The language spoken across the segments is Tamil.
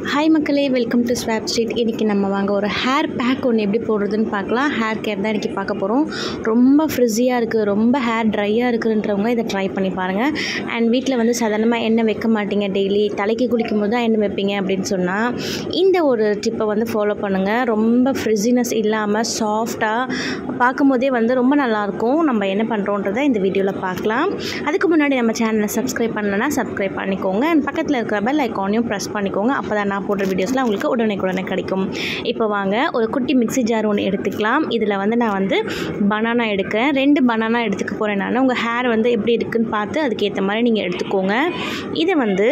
ஹாய் மக்களே வெல்கம் டு ஸ்வாப் ஸ்ட்ரீட் இன்றைக்கி நம்ம வாங்க ஒரு ஹேர் பேக் ஒன்று எப்படி போடுறதுன்னு பார்க்கலாம் ஹேர் கேர் தான் இன்றைக்கி பார்க்க போகிறோம் ரொம்ப ஃப்ரிஸியாக இருக்குது ரொம்ப ஹேர் ட்ரையாக இருக்குன்றவங்க இதை ட்ரை பண்ணி பாருங்கள் அண்ட் வீட்டில் வந்து சாதாரணமாக எண்ணெய் வைக்க மாட்டீங்க டெய்லி தலைக்கு குளிக்கும் போது தான் எண்ணெய் வைப்பீங்க அப்படின்னு சொன்னால் இந்த ஒரு டிப்பை வந்து ஃபாலோ பண்ணுங்கள் ரொம்ப ஃப்ரிஸினஸ் இல்லாமல் சாஃப்டாக பார்க்கும்போதே வந்து ரொம்ப நல்லாயிருக்கும் நம்ம என்ன பண்ணுறோன்றதை இந்த வீடியோவில் பார்க்கலாம் அதுக்கு முன்னாடி நம்ம சேனலை சப்ஸ்கிரைப் பண்ணலன்னா சப்ஸ்கிரைப் பண்ணிக்கோங்க அண்ட் பக்கத்தில் இருக்கிற பெல் ஐக்கானையும் ப்ரெஸ் பண்ணிக்கோங்க அப்போ தான் நான் போடுற வீடியோஸ்லாம் உங்களுக்கு உடனே உடனே கிடைக்கும் இப்போ வாங்க ஒரு குட்டி மிக்ஸி ஜார் ஒன்று எடுத்துக்கலாம் இதில் வந்து நான் வந்து பனானா எடுக்கிறேன் ரெண்டு பனானா எடுத்துக்க போகிறேன் நான் உங்கள் ஹேர் வந்து எப்படி இருக்குன்னு பார்த்து அதுக்கேற்ற மாதிரி நீங்கள் எடுத்துக்கோங்க இதை வந்து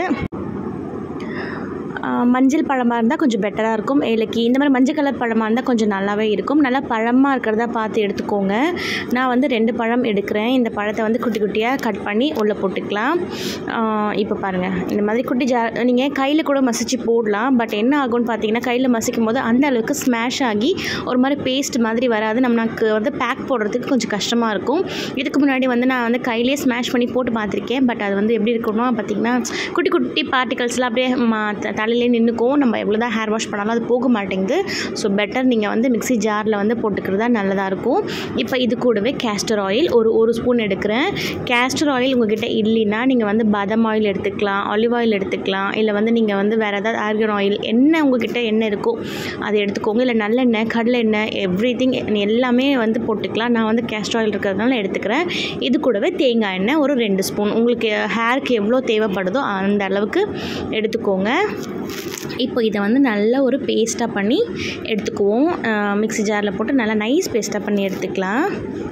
ஆ, மஞ்சள் பழமாக இருந்தால் கொஞ்சம் பெட்டராக இருக்கும் ஏலக்கி இந்த மாதிரி மஞ்சள் கலர் பழமாக இருந்தால் கொஞ்சம் நல்லாவே இருக்கும் நல்லா பழமாக இருக்கிறதா பார்த்து எடுத்துக்கோங்க நான் வந்து ரெண்டு பழம் எடுக்கிறேன் இந்த பழத்தை வந்து குட்டி குட்டியாக கட் பண்ணி உள்ளே போட்டுக்கலாம் ஆ, இப்போ பாருங்கள் இந்த மாதிரி குட்டி ஜா நீங்கள் கையில் கூட மசிச்சு போடலாம் பட் என்ன ஆகும்னு பார்த்தீங்கன்னா கையில் மசிக்கும் போது அந்த அளவுக்கு ஸ்மாஷ் ஆகி ஒரு மாதிரி பேஸ்ட் மாதிரி வராது நமக்கு வந்து பேக் போடுறதுக்கு கொஞ்சம் கஷ்டமாக இருக்கும் இதுக்கு முன்னாடி வந்து நான் வந்து கையிலேயே ஸ்மாஷ் பண்ணி போட்டு பார்த்துருக்கேன் பட் அது வந்து எப்படி இருக்கணும் பார்த்தீங்கன்னா குட்டி குட்டி பார்ட்டிகல்ஸ்லாம் அப்படியே மா த- தலையிலே நின்றுக்கும் நம்ம எவ்வளோ தான் ஹேர் வாஷ் பண்ணாலும் அது போக மாட்டேங்குது ஸோ பெட்டர் நீங்கள் வந்து மிக்ஸி ஜாரில் வந்து போட்டுக்கிறது தான் நல்லதாக இருக்கும் இப்போ இது கூடவே கேஸ்டர் ஆயில் ஒரு ஒரு ஸ்பூன் எடுக்கிறேன் கேஸ்டர் ஆயில் உங்ககிட்ட இல்லைன்னா நீங்கள் வந்து பாதாம் ஆயில் எடுத்துக்கலாம் ஆலிவ் ஆயில் எடுத்துக்கலாம் இல்லை வந்து நீங்கள் வந்து வேறு ஏதாவது ஆர்கன் ஆயில் என்ன உங்ககிட்ட என்ன இருக்கோ அதை எடுத்துக்கோங்க இல்லை நல்லெண்ணெய் கடலை எண்ணெய் எவ்ரி திங் எல்லாமே வந்து போட்டுக்கலாம் நான் வந்து கேஸ்டர் ஆயில் இருக்கிறதுனால எடுத்துக்கிறேன் இது கூடவே தேங்காய் எண்ணெய் ஒரு ரெண்டு ஸ்பூன் உங்களுக்கு ஹேருக்கு எவ்வளோ தேவைப்படுதோ அந்த அளவுக்கு எடுத்துக்கோங்க இப்போ இதை வந்து நல்ல ஒரு பேஸ்ட்டாக பண்ணி எடுத்துக்குவோம் மிக்ஸி ஜாரில் போட்டு நல்லா நைஸ் பேஸ்ட்டாக பண்ணி எடுத்துக்கலாம்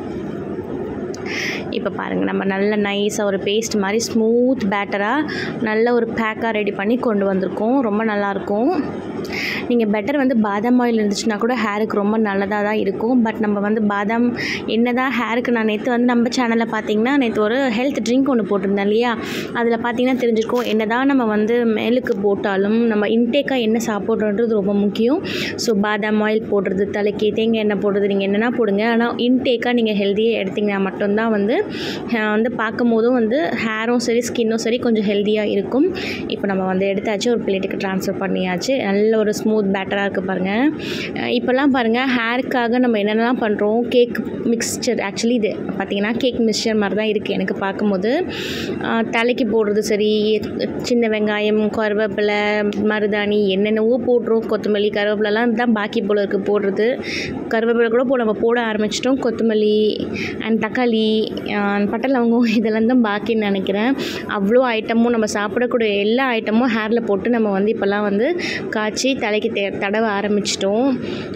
இப்போ பாருங்கள் நம்ம நல்ல நைஸாக ஒரு பேஸ்ட் மாதிரி ஸ்மூத் பேட்டராக நல்ல ஒரு பேக்காக ரெடி பண்ணி கொண்டு வந்திருக்கோம் ரொம்ப நல்லாயிருக்கும் நீங்கள் பெட்டர் வந்து பாதாம் ஆயில் இருந்துச்சுன்னா கூட ஹேருக்கு ரொம்ப நல்லதாக தான் இருக்கும் பட் நம்ம வந்து பாதாம் என்ன தான் ஹேருக்கு நான் நேற்று வந்து நம்ம சேனலில் பார்த்தீங்கன்னா நேற்று ஒரு ஹெல்த் ட்ரிங்க் ஒன்று போட்டிருந்தேன் இல்லையா அதில் பார்த்தீங்கன்னா தெரிஞ்சிருக்கும் என்ன தான் நம்ம வந்து மேலுக்கு போட்டாலும் நம்ம இன்டேக்காக என்ன சாப்பிட்றோன்றது ரொம்ப முக்கியம் ஸோ பாதாம் ஆயில் போடுறது தலைக்கு தேங்காய் எண்ணெய் போடுறது நீங்கள் என்னென்னா போடுங்க ஆனால் இன்டேக்காக நீங்கள் ஹெல்த்தியாக எடுத்தீங்கன்னா மட்டும்தான் வந்து அஹ், வந்து பார்க்கும் போதும் வந்து ஹேரும் சரி ஸ்கின்னும் சரி கொஞ்சம் ஹெல்த்தியாக இருக்கும் இப்போ நம்ம வந்து எடுத்தாச்சு ஒரு பிளேட்டுக்கு ட்ரான்ஸ்ஃபர் பண்ணியாச்சு நல்ல ஒரு ஸ்மூத் பேட்டராக இருக்குது பாருங்கள் அஹ், இப்போல்லாம் பாருங்கள் ஹேருக்காக நம்ம என்னென்னலாம் பண்ணுறோம் கேக் மிக்ஸ்சர் ஆக்சுவலி இது பார்த்தீங்கன்னா கேக் மிக்ஸ்சர் மாதிரி தான் இருக்குது எனக்கு பார்க்கும்போது அஹ், தலைக்கு போடுறது சரி சின்ன வெங்காயம் கருவேப்பிலை மருதாணி என்னென்னவோ போடுறோம் கொத்தமல்லி கருவேப்பிலலாம் தான் பாக்கி போல் இருக்குது போடுறது கருவேப்பிலை கூட இப்போ நம்ம போட ஆரம்பிச்சிட்டோம் கொத்தமல்லி அண்ட் தக்காளி அண்ட் பட்டை லவங்கம் இதெல்லாம் தான் பாக்கின்னு நினைக்கிறேன் அவ்வளோ ஐட்டமும் நம்ம சாப்பிடக்கூடிய எல்லா ஐட்டமும் ஹேரில் போட்டு நம்ம வந்து இப்போல்லாம் வந்து காய்ச்சி தலைக்கு தே தடவ ஆரம்பிச்சிட்டோம்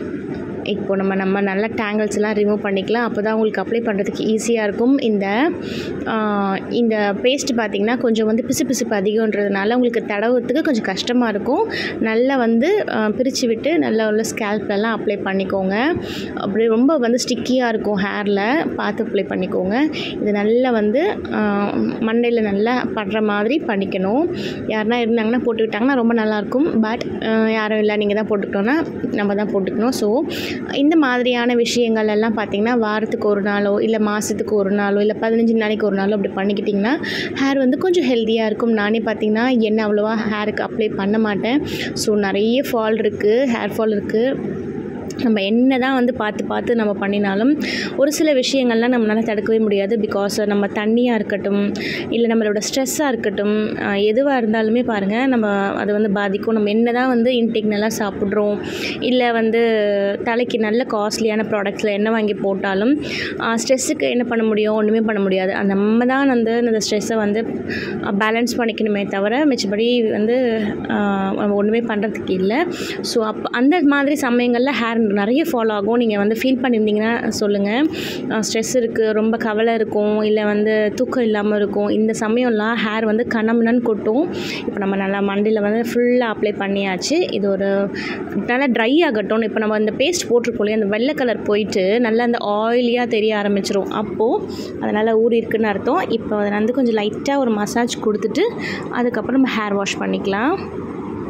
இப்போ நம்ம நம்ம நல்ல டேங்கிள்ஸ் எல்லாம் ரிமூவ் பண்ணிக்கலாம் அப்போ தான் உங்களுக்கு அப்ளை பண்ணுறதுக்கு ஈஸியாக இருக்கும் இந்த ஆஹ், இந்த பேஸ்ட் பார்த்திங்கன்னா கொஞ்சம் வந்து பிசு பிசுப்பு அதிகன்றதுனால உங்களுக்கு தடவுறதுக்கு கொஞ்சம் கஷ்டமாக இருக்கும் நல்லா வந்து பிரித்து விட்டு நல்லா உள்ள ஸ்கேல்ப்லலாம் அப்ளை பண்ணிக்கோங்க அப்படி ரொம்ப வந்து ஸ்டிக்கியாக இருக்கும் ஹேரில் பார்த்து அப்ளை பண்ணிக்கோங்க இது நல்லா வந்து மண்டையில் நல்லா படுற மாதிரி பண்ணிக்கணும் யாருனா இருந்தாங்கன்னா போட்டுக்கிட்டாங்கன்னா ரொம்ப நல்லாயிருக்கும் பட் யாரும் இல்லை நீங்கள் தான் போட்டுக்கிட்டோன்னா நம்ம தான் போட்டுக்கணும் ஸோ இந்த மாதிரியான விஷயங்கள் எல்லாம் பார்த்திங்கன்னா வாரத்துக்கு ஒரு நாளோ இல்லை மாதத்துக்கு ஒரு நாளோ இல்லை பதினஞ்சு நாளைக்கு ஒரு நாளோ அப்படி பண்ணிக்கிட்டிங்கன்னா ஹேர் வந்து கொஞ்சம் ஹெல்த்தியாக இருக்கும் நானே பார்த்திங்கன்னா எண்ணெய் அவ்வளோவா ஹேருக்கு அப்ளை பண்ண மாட்டேன் ஸோ நிறைய ஃபால் இருக்குது ஹேர் ஃபால் இருக்குது நம்ம என்ன தான் வந்து பார்த்து பார்த்து நம்ம பண்ணினாலும் ஒரு சில விஷயங்கள்லாம் நம்மளால் தடுக்கவே முடியாது பிகாஸ் நம்ம தண்ணியாக இருக்கட்டும் இல்லை நம்மளோட ஸ்ட்ரெஸ்ஸாக இருக்கட்டும் அஹ் எதுவாக இருந்தாலுமே பாருங்கள் நம்ம அது வந்து பாதிக்கும் நம்ம என்ன தான் வந்து இன்டேக் நல்லா சாப்பிட்றோம் இல்லை வந்து தலைக்கு நல்ல காஸ்ட்லியான ப்ராடக்ட்ஸில் என்ன வாங்கி போட்டாலும் ஸ்ட்ரெஸ்ஸுக்கு என்ன பண்ண முடியும் ஒன்றுமே பண்ண முடியாது அந்த நம்ம தான் வந்து அந்த ஸ்ட்ரெஸ்ஸை வந்து பேலன்ஸ் பண்ணிக்கணுமே தவிர மிச்சபடி வந்து அஹ், நம்ம ஒன்றுமே பண்ணுறதுக்கு இல்லை ஸோ அப் அந்த மாதிரி சமயங்களில் ஹேர் நிறைய ஃபாலோ ஆகும் நீங்கள் வந்து ஃபீல் பண்ணியிருந்தீங்கன்னா சொல்லுங்கள் ஸ்ட்ரெஸ் இருக்குது ரொம்ப கவலை இருக்கும் இல்லை வந்து தூக்கம் இல்லாமல் இருக்கும் இந்த சமயம்லாம் ஹேர் வந்து கணம்னு கொட்டும் இப்போ நம்ம நல்லா மண்டியில் வந்து ஃபுல்லாக அப்ளை பண்ணியாச்சு இது ஒரு நல்லா ட்ரை ஆகட்டும் இப்போ நம்ம அந்த பேஸ்ட் போட்டிருக்கோம் இல்லையா அந்த வெள்ளை கலர் போயிட்டு நல்லா அந்த ஆயிலியாக தெரிய ஆரம்பிச்சிரும் அப்போது அதனால் ஊறி இருக்குன்னு அர்த்தம் இப்போ அதை வந்து கொஞ்சம் லைட்டாக ஒரு மசாஜ் கொடுத்துட்டு அதுக்கப்புறம் நம்ம ஹேர் வாஷ் பண்ணிக்கலாம்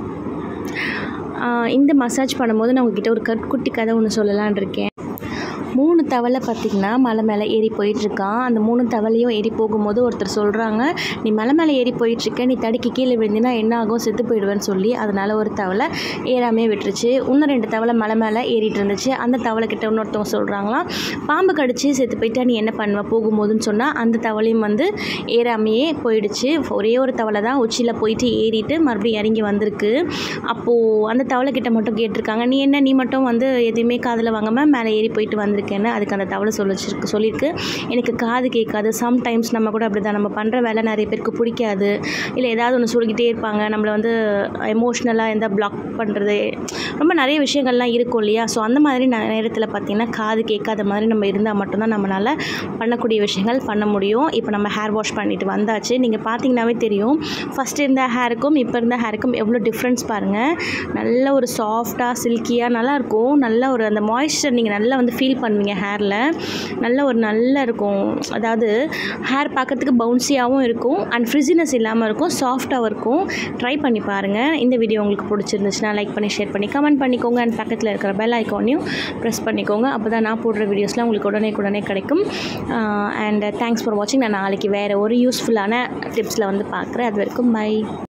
ஆஹ் இந்த மசாஜ் பண்ணும்போது நான் உங்ககிட்ட ஒரு கட் குட்டி கதை ஒன்று சொல்லலான் இருக்கேன் மூணு தவளை பார்த்திங்கன்னா மலை மேலே ஏறி போயிட்டுருக்கான் அந்த மூணு தவளையும் ஏறி போகும்போது ஒருத்தர் சொல்கிறாங்க நீ மலை மேலே ஏறி போயிட்டுருக்க நீ தடுக்கி கீழே விழுந்தினா என்ன ஆகும் செத்து போயிடுவேன்னு சொல்லி அதனால் ஒரு தவளை ஏறாமே விட்டுருச்சு இன்னும் ரெண்டு தவளை மலை மேலே ஏறிட்டு இருந்துச்சு அந்த தவளை கிட்ட இன்னொருத்தவங்க சொல்கிறாங்களாம் பாம்பு கடிச்சு செத்து போயிட்டா நீ என்ன பண்ணுவ போகும்போதுன்னு சொன்னால் அந்த தவளையும் வந்து ஏறாமையே போயிடுச்சு ஒரே ஒரு தவளை தான் உச்சியில் போயிட்டு ஏறிட்டு மறுபடியும் இறங்கி வந்திருக்கு அப்போது அந்த தவளை கிட்ட மட்டும் கேட்டிருக்காங்க நீ என்ன நீ மட்டும் வந்து எதுவுமே காதில் வாங்காமல் மேலே ஏறி போயிட்டு வந்திருக்கேன்னு அதுக்கு அந்த தவளை சொல்லிச்சிருக்கு சொல்லியிருக்கு எனக்கு காது கேட்காது சம்டைம்ஸ் நம்ம கூட அப்படி தான் நம்ம பண்ணுற வேலை நிறைய பேருக்கு பிடிக்காது இல்லை ஏதாவது ஒன்று சொல்லிக்கிட்டே இருப்பாங்க நம்மளை வந்து எமோஷ்னலாக எந்த பிளாக் பண்ணுறது ரொம்ப நிறைய விஷயங்கள்லாம் இருக்கும் இல்லையா ஸோ அந்த மாதிரி ந- நேரத்தில் பார்த்திங்கன்னா காது கேட்காத மாதிரி நம்ம இருந்தால் மட்டும்தான் நம்மளால் பண்ணக்கூடிய விஷயங்கள் பண்ண முடியும் இப்போ நம்ம ஹேர் வாஷ் பண்ணிட்டு வந்தாச்சு நீங்கள் பார்த்தீங்கன்னாவே தெரியும் ஃபஸ்ட்டு இருந்த ஹேருக்கும் இப்போ இருந்த ஹேருக்கும் எவ்வளோ டிஃப்ரென்ஸ் பாருங்கள் நல்ல ஒரு சாஃப்டாக சில்கியாக நல்லாயிருக்கும் நல்ல ஒரு அந்த மாய்ஸ்சர் நீங்கள் நல்லா வந்து ஃபீல் பண்ணுவீங்க ஹேரில் நல்ல ஒரு நல்ல இருக்கும் அதாவது ஹேர் பார்க்கறதுக்கு பவுன்சியாகவும் இருக்கும் அண்ட் ஃப்ரிஸினஸ் இல்லாமல் இருக்கும் சாஃப்டாகவும் இருக்கும் ட்ரை பண்ணி பாருங்கள் இந்த வீடியோ உங்களுக்கு பிடிச்சிருந்துச்சுன்னா லைக் பண்ணி ஷேர் பண்ணி கமெண்ட் பண்ணிக்கோங்க அண்ட் பக்கத்தில் இருக்கிற பெல் ஐக்கானையும் ப்ரெஸ் பண்ணிக்கோங்க அப்போ தான் நான் போடுற வீடியோஸ்லாம் உங்களுக்கு உடனே உடனே கிடைக்கும் அண்ட் தேங்க்ஸ் ஃபார் வாட்சிங் நான் நாளைக்கு வேறு ஒரு யூஸ்ஃபுல்லான டிப்ஸில் வந்து பார்க்குறேன் அது வரைக்கும் பை